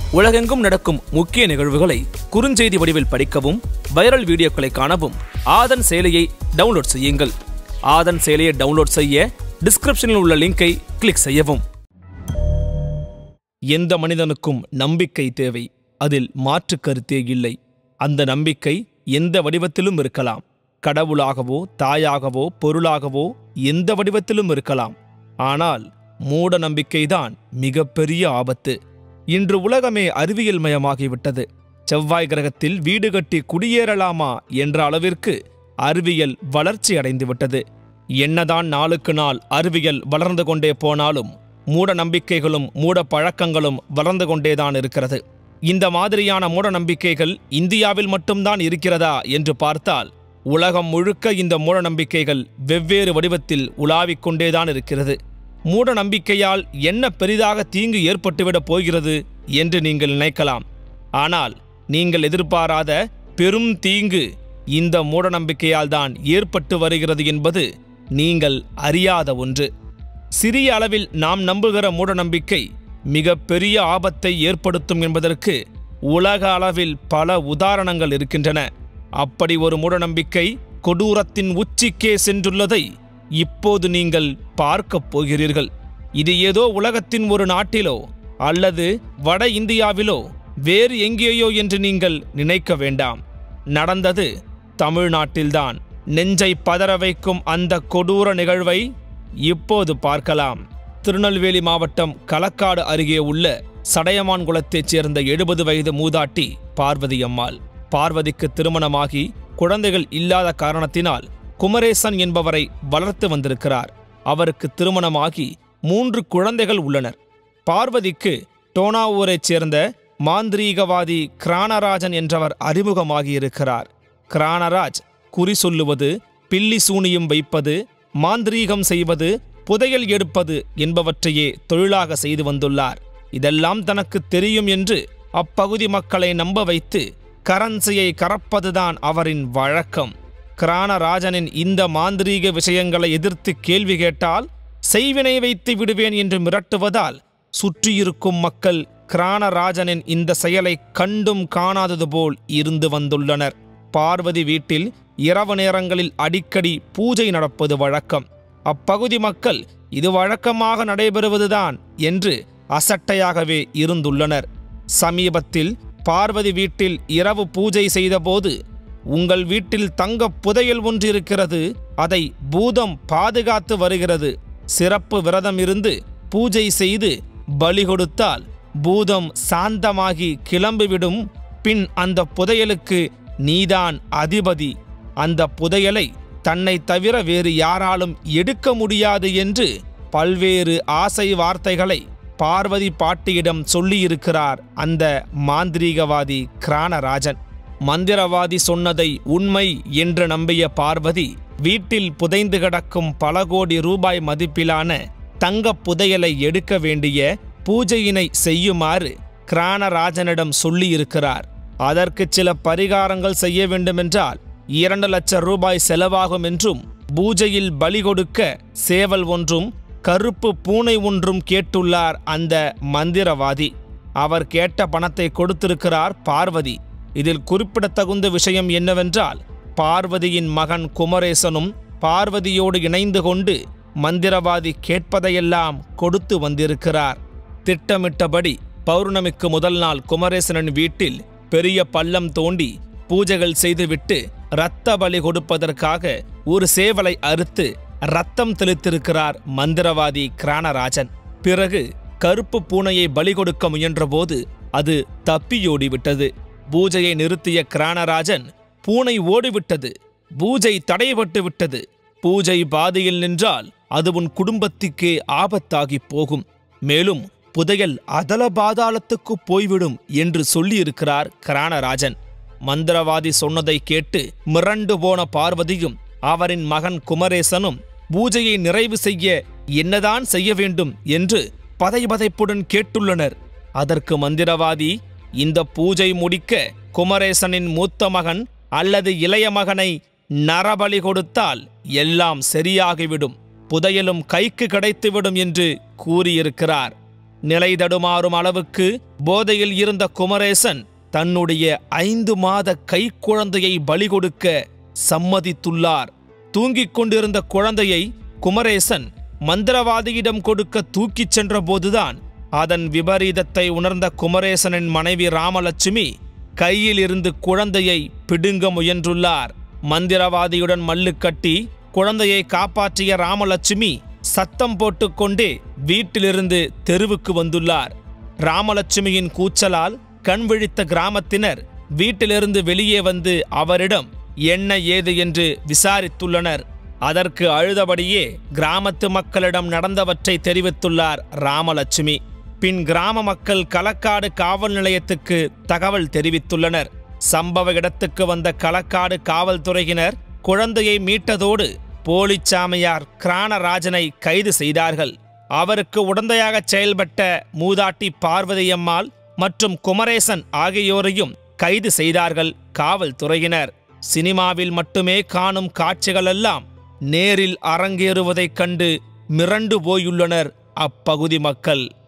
உலகெங்கும் நடக்கும் முக்கிய நிகழ்வுகளை குறுஞ்செய்தி வடிவில் படிக்கவும் வைரல் வீடியோக்களை காணவும் ஆதன் செயலியை டவுன்லோட் செய்யுங்கள் ஆதன் செயலியை டவுன்லோட் செய்ய டிஸ்கிரிப்ஷனில் உள்ள லிங்கை கிளிக் செய்யவும் எந்த மனிதனுக்கும் நம்பிக்கை தேவை அதில் மாற்று கருத்தே இல்லை அந்த நம்பிக்கை எந்த வடிவத்திலும் இருக்கலாம் கடவுளாகவோ தாயாகவோ பொருளாகவோ எந்த வடிவத்திலும் இருக்கலாம் ஆனால் மூட நம்பிக்கைதான் மிகப்பெரிய ஆபத்து இன்று உலகமே அறிவியல் மயமாகிவிட்டது செவ்வாய் கிரகத்தில் வீடு கட்டி குடியேறலாமா என்ற அளவிற்கு அறிவியல் வளர்ச்சி அடைந்துவிட்டது என்னதான் நாளுக்கு நாள் அறிவியல் வளர்ந்து கொண்டே போனாலும் மூட நம்பிக்கைகளும் மூட பழக்கங்களும் வளர்ந்து கொண்டேதான் இருக்கிறது இந்த மாதிரியான மூட நம்பிக்கைகள் இந்தியாவில் மட்டும்தான் இருக்கிறதா என்று பார்த்தால் உலகம் முழுக்க இந்த மூட நம்பிக்கைகள் வெவ்வேறு வடிவத்தில் உலாவிக் கொண்டேதான் இருக்கிறது மூட நம்பிக்கையால் என்ன பெரிதாக தீங்கு ஏற்பட்டுவிடப் போகிறது என்று நீங்கள் நினைக்கலாம் ஆனால் நீங்கள் எதிர்பாராத பெரும் தீங்கு இந்த மூட நம்பிக்கையால் தான் ஏற்பட்டு வருகிறது என்பது நீங்கள் அறியாத ஒன்று சிறிய அளவில் நாம் நம்புகிற மூடநம்பிக்கை மிக பெரிய ஆபத்தை ஏற்படுத்தும் என்பதற்கு உலக அளவில் பல உதாரணங்கள் இருக்கின்றன அப்படி ஒரு மூடநம்பிக்கை கொடூரத்தின் உச்சிக்கே சென்றுள்ளதை இப்போது நீங்கள் பார்க்கப் போகிறீர்கள் இது ஏதோ உலகத்தின் ஒரு நாட்டிலோ அல்லது வட இந்தியாவிலோ வேறு எங்கேயோ என்று நீங்கள் நினைக்க வேண்டாம் நடந்தது தமிழ்நாட்டில்தான் நெஞ்சை பதற வைக்கும் அந்த கொடூர நிகழ்வை இப்போது பார்க்கலாம் திருநெல்வேலி மாவட்டம் களக்காடு அருகே உள்ள சடையமான்குளத்தைச் சேர்ந்த எழுபது வயது மூதாட்டி பார்வதி அம்மாள் பார்வதிக்கு திருமணமாகி குழந்தைகள் இல்லாத காரணத்தினால் குமரேசன் என்பவரை வளர்த்து வந்திருக்கிறார் அவருக்கு திருமணமாகி மூன்று குழந்தைகள் உள்ளனர் பார்வதிக்கு டோனாவூரைச் சேர்ந்த மாந்திரீகவாதி கிரானராஜன் என்றவர் அறிமுகமாகியிருக்கிறார் கிரானராஜ் குறி சொல்லுவது பில்லி சூனியம் வைப்பது மாந்திரீகம் செய்வது புதையல் எடுப்பது என்பவற்றையே தொழிலாக செய்து வந்துள்ளார் இதெல்லாம் தனக்கு தெரியும் என்று அப்பகுதி மக்களை நம்ப வைத்து கரன்சியை கறப்பதுதான் அவரின் வழக்கம் கிரானராஜனின் இந்த மாந்திரீக விஷயங்களை எதிர்த்து கேள்வி கேட்டால் செய்வினை வைத்து விடுவேன் என்று மிரட்டுவதால் சுற்றியிருக்கும் மக்கள் கிரானராஜனின் இந்த செயலை கண்டும் காணாதது போல் இருந்து வந்துள்ளனர் பார்வதி வீட்டில் இரவு நேரங்களில் அடிக்கடி பூஜை நடப்பது வழக்கம் அப்பகுதி மக்கள் இது வழக்கமாக நடைபெறுவதுதான் என்று அசட்டையாகவே இருந்துள்ளனர் சமீபத்தில் பார்வதி வீட்டில் இரவு பூஜை செய்தபோது உங்கள் வீட்டில் தங்க புதையல் ஒன்று இருக்கிறது அதை பூதம் பாதுகாத்து வருகிறது சிறப்பு விரதம் இருந்து பூஜை செய்து பலி கொடுத்தால் பூதம் சாந்தமாகி கிளம்பிவிடும் பின் அந்த புதையலுக்கு நீதான் அதிபதி அந்த புதையலை தன்னை தவிர வேறு யாராலும் எடுக்க முடியாது என்று பல்வேறு ஆசை வார்த்தைகளை பார்வதி பாட்டியிடம் சொல்லியிருக்கிறார் அந்த மாந்திரீகவாதி கிரானராஜன் மந்திரவாதி சொன்னதை உண்மை என்று நம்பிய பார்வதி வீட்டில் புதைந்து கிடக்கும் பல கோடி ரூபாய் மதிப்பிலான தங்கப் புதையலை எடுக்க வேண்டிய பூஜையினை செய்யுமாறு கிரானராஜனிடம் சொல்லியிருக்கிறார் அதற்கு சில பரிகாரங்கள் செய்ய வேண்டுமென்றால் இரண்டு லட்சம் ரூபாய் செலவாகும் என்றும் பூஜையில் பலி கொடுக்க சேவல் ஒன்றும் கருப்பு பூனை ஒன்றும் கேட்டுள்ளார் அந்த மந்திரவாதி அவர் கேட்ட பணத்தை கொடுத்திருக்கிறார் பார்வதி இதில் குறிப்பிடத்தகுந்த விஷயம் என்னவென்றால் பார்வதியின் மகன் குமரேசனும் பார்வதியோடு இணைந்து கொண்டு மந்திரவாதி கேட்பதையெல்லாம் கொடுத்து வந்திருக்கிறார் திட்டமிட்டபடி பௌர்ணமிக்கு முதல் நாள் குமரேசனின் வீட்டில் பெரிய பள்ளம் தோண்டி பூஜைகள் செய்துவிட்டு இரத்த பலி கொடுப்பதற்காக ஒரு சேவலை அறுத்து ரத்தம் தெளித்திருக்கிறார் மந்திரவாதி கிரானராஜன் பிறகு கருப்பு பூனையை பலி கொடுக்க முயன்றபோது அது தப்பியோடிவிட்டது பூஜையை நிறுத்திய கிரானராஜன் பூனை ஓடிவிட்டது பூஜை தடைபட்டு விட்டது பூஜை பாதியில் நின்றால் அது உன் குடும்பத்துக்கே ஆபத்தாகி போகும் மேலும் புதையல் அதல பாதாளத்துக்கு போய்விடும் என்று சொல்லியிருக்கிறார் கிரானராஜன் மந்திரவாதி சொன்னதை கேட்டு மிரண்டு போன பார்வதியும் அவரின் மகன் குமரேசனும் பூஜையை நிறைவு செய்ய என்னதான் செய்ய வேண்டும் என்று பதைபதைப்புடன் கேட்டுள்ளனர் அதற்கு மந்திரவாதி இந்த பூஜை முடிக்க குமரேசனின் மூத்த மகன் அல்லது இளைய மகனை நரபலி கொடுத்தால் எல்லாம் சரியாகிவிடும் புதையலும் கைக்கு கிடைத்துவிடும் என்று கூறியிருக்கிறார் நிலை தடுமாறும் அளவுக்கு போதையில் இருந்த குமரேசன் தன்னுடைய ஐந்து மாத கைக்குழந்தையை பலி கொடுக்க சம்மதித்துள்ளார் தூங்கிக் கொண்டிருந்த குழந்தையை குமரேசன் மந்திரவாதியிடம் கொடுக்க தூக்கிச் சென்றபோதுதான் அதன் விபரீதத்தை உணர்ந்த குமரேசனின் மனைவி ராமலட்சுமி கையில் இருந்து குழந்தையை பிடுங்க முயன்றுள்ளார் மந்திரவாதியுடன் மல்லு கட்டி குழந்தையை காப்பாற்றிய ராமலட்சுமி சத்தம் போட்டுக்கொண்டே வீட்டிலிருந்து தெருவுக்கு வந்துள்ளார் ராமலட்சுமியின் கூச்சலால் கண் விழித்த கிராமத்தினர் வீட்டிலிருந்து வெளியே வந்து அவரிடம் என்ன ஏது என்று விசாரித்துள்ளனர் அதற்கு அழுதபடியே கிராமத்து மக்களிடம் நடந்தவற்றை தெரிவித்துள்ளார் ராமலட்சுமி பின் கிராம மக்கள் களக்காடு காவல் நிலையத்துக்கு தகவல் தெரிவித்துள்ளனர் சம்பவ இடத்துக்கு வந்த களக்காடு காவல்துறையினர் குழந்தையை மீட்டதோடு போலிச் சாமியார் கிரானராஜனை கைது செய்தார்கள் அவருக்கு உடந்தையாக செயல்பட்ட மூதாட்டி பார்வதியம்மாள் மற்றும் குமரேசன் ஆகியோரையும் கைது செய்தார்கள் காவல்துறையினர் சினிமாவில் மட்டுமே காணும் காட்சிகளெல்லாம் நேரில் அரங்கேறுவதைக் கண்டு மிரண்டு போயுள்ளனர் அப்பகுதி மக்கள்